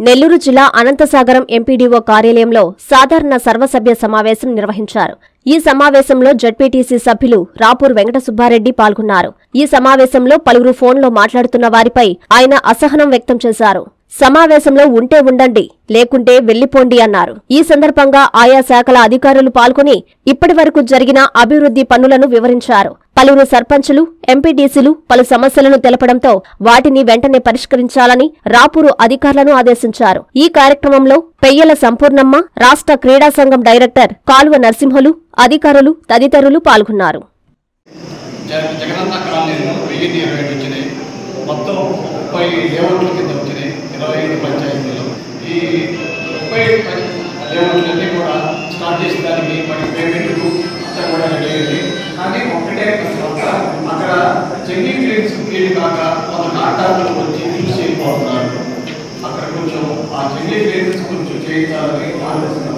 నెల్లూరు జిల్లా అనంతసాగరం ఎంపీడీఓ కార్యాలయంలో సాధారణ సర్వసభ్య సమావేశం నిర్వహించారు ఈ సమావేశంలో జడ్పీటీసీ సభ్యులు రాపూర్ వెంకట సుబ్బారెడ్డి పాల్గొన్నారు ఈ సమావేశంలో పలువురు ఫోన్లో మాట్లాడుతున్న వారిపై ఆయన అసహనం వ్యక్తం చేశారు సమావేశంలో ఉంటే ఉండండి లేకుంటే వెళ్లిపోండి అన్నారు ఈ సందర్భంగా ఆయా శాఖల అధికారులు పాల్గొని ఇప్పటి వరకు జరిగిన అభివృద్ధి పనులను వివరించారు పలువురు సర్పంచులు ఎంపీటీసీలు పలు సమస్యలను తెలపడంతో వాటిని వెంటనే పరిష్కరించాలని రాపూరు అధికారులను ఆదేశించారు ఈ కార్యక్రమంలో పెయ్యల సంపూర్ణమ్మ రాష్ట్ర క్రీడా సంఘం డైరెక్టర్ కాలువ నరసింహులు అధికారులు తదితరులు పాల్గొన్నారు జగ- జగనన్న కాలనీలో వెయ్యి ఇరవై ఐదు వచ్చినాయి మొత్తం ముప్పై లేఅవుట్ల కింద వచ్చినాయి ఇరవై ఐదు పంచాయతీలు ఈ ముప్పై ఐదు పం- లేఅవుట్లన్నీ కూడా స్టార్ట్ చేసిన దానికి మరి పేమెంట్ అంతా కూడా రెడీ అయింది కానీ ఒక్కటే ఒక అక్కడ చెన్నీ క్లీన్స్ క్లీన్ కాక కొంత కాంట్రాక్టర్లు వచ్చి చూసి వెళ్ళిపోతున్నారు అక్కడ కొంచెం ఆ చెన్నీ క్లీన్స్ కొంచెం చేయించాలని ఆలోచిస్తున్నాను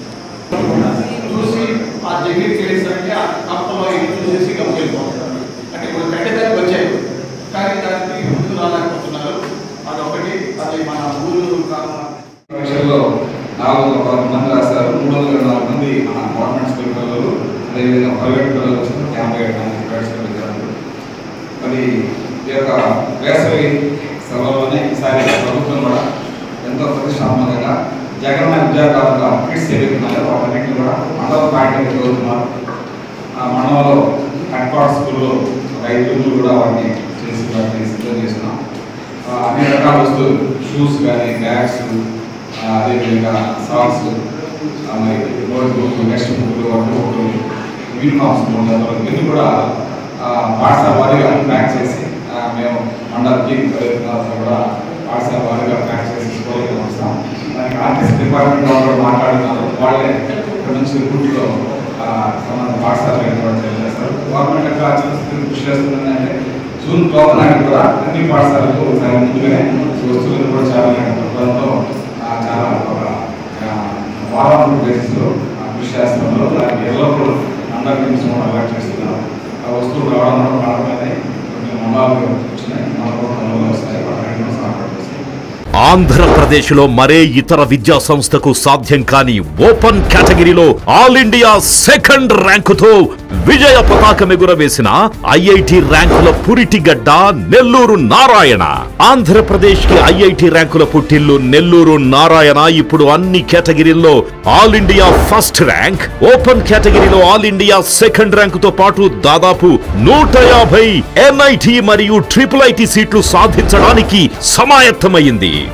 చూసి ఆ జగ్గి చేసేసరికి ఆ కంపలో ఇది చూసేసి గమని వెళ్ళిపోతున్నారు అంటే ఇప్పుడు కట్టేదానికి వచ్చాయి కానీ దానికి ముందు రాలేకపోతున్నారు అదొకటి అది మన ఊరు కాకుండా పరీక్షల్లో నాలుగు వందల పదకొండు మంది రాస్తారు మూడు వందల ఇరవై నాలుగు మంది మన గవర్నమెంట్ స్కూల్ పిల్లలు అదేవిధంగా ప్రైవేట్ పిల్లలు వచ్చిన యాభై ఏడు మంది ప్రైవేట్ స్కూల్ విద్యార్థులు మరి ఈ యొక్క వేసవి సెలవులోనే ఈసారి ప్రభుత్వం కూడా ఎంతో ప్రతిష్టాత్మకంగా జగన్ విద్యార్థుల కిట్స్ ఏవైతున్నాయో వాటన్నింటిని కూడా మండల పాఠ్యం చదువుతున్నారు ఆ మండలంలో హెడ్ క్వార్టర్ స్కూల్లో రైతులు కూడా వాటిని చేసి వాటిని సిద్ధం చేస్తున్నాం ఆ, అన్ని రకాల వస్తువులు షూస్ కానీ బ్యాగ్స్ అదేవిధంగా సాక్స్ మరి నోట్ బుక్ నెక్స్ట్ బుక్లు వన్ బుక్లు యూనిఫామ్స్ జతలు ఇవన్నీ కూడా ఆ, పాఠశాల వారీగా ప్యాక్ చేసి ఆ, మేము మండల టీం కూడా పాఠశాల వారీగా ప్యాక్ చేసి స్కూల్కి వస్తాం దానికి ఆర్టిస్ట్ డిపార్ట్మెంట్ వాళ్ళు కూడా మాట్లాడుతున్నారు వాళ్ళే ఇక్కడ నుంచి రూట్లో సంబంధ పాఠశాల ఏర్పాటు చేస్తారు గవర్నమెంట్ యొక్క అత్యంత కృషి చేస్తుందంటే జూన్ ట్వెల్త్ నాటి కూడా అన్ని పాఠశాలకు ఒకసారి ముందుగానే వస్తువులను కూడా చాలా ప్రభుత్వంతో ఆ, చాలా ఒక ఆ, వారం బేసిస్లో ఆ, కృషి చేస్తున్నారు దానికి ఎల్లప్పుడూ అందరి నుంచి కూడా అలర్ట్ చేస్తున్నారు ఆ వస్తువులు రావడం కూడా కారణమైతే కొన్ని మండలాలు వచ్చినాయి మన ప్రభుత్వంలో వస్తాయి వాటి సహాయపడుతుంది ఆంధ్రప్రదేశ్లో మరే ఇతర విద్యా సంస్థకు సాధ్యం కాని ఓపెన్ కేటగిరీలో ఆల్ ఇండియా సెకండ్ ర్యాంకుతో విజయ పతాకం ఎగురవేసిన ఐఐటి ర్యాంకుల పురిటిగడ్డ నెల్లూరు నారాయణ ఆంధ్రప్రదేశ్ కి ఐఐటి ర్యాంకుల పుట్టిల్లు నెల్లూరు నారాయణ ఇప్పుడు అన్ని కేటగిరీల్లో all India first rank open కేటగిరీలో ఆల్ ఇండియా సెకండ్ ర్యాంకుతో పాటు దాదాపు నూట యాభై ఎన్ఐటి మరియు ట్రిపుల్ ఐటి సీట్లు సాధించడానికి సమాయత్తమైంది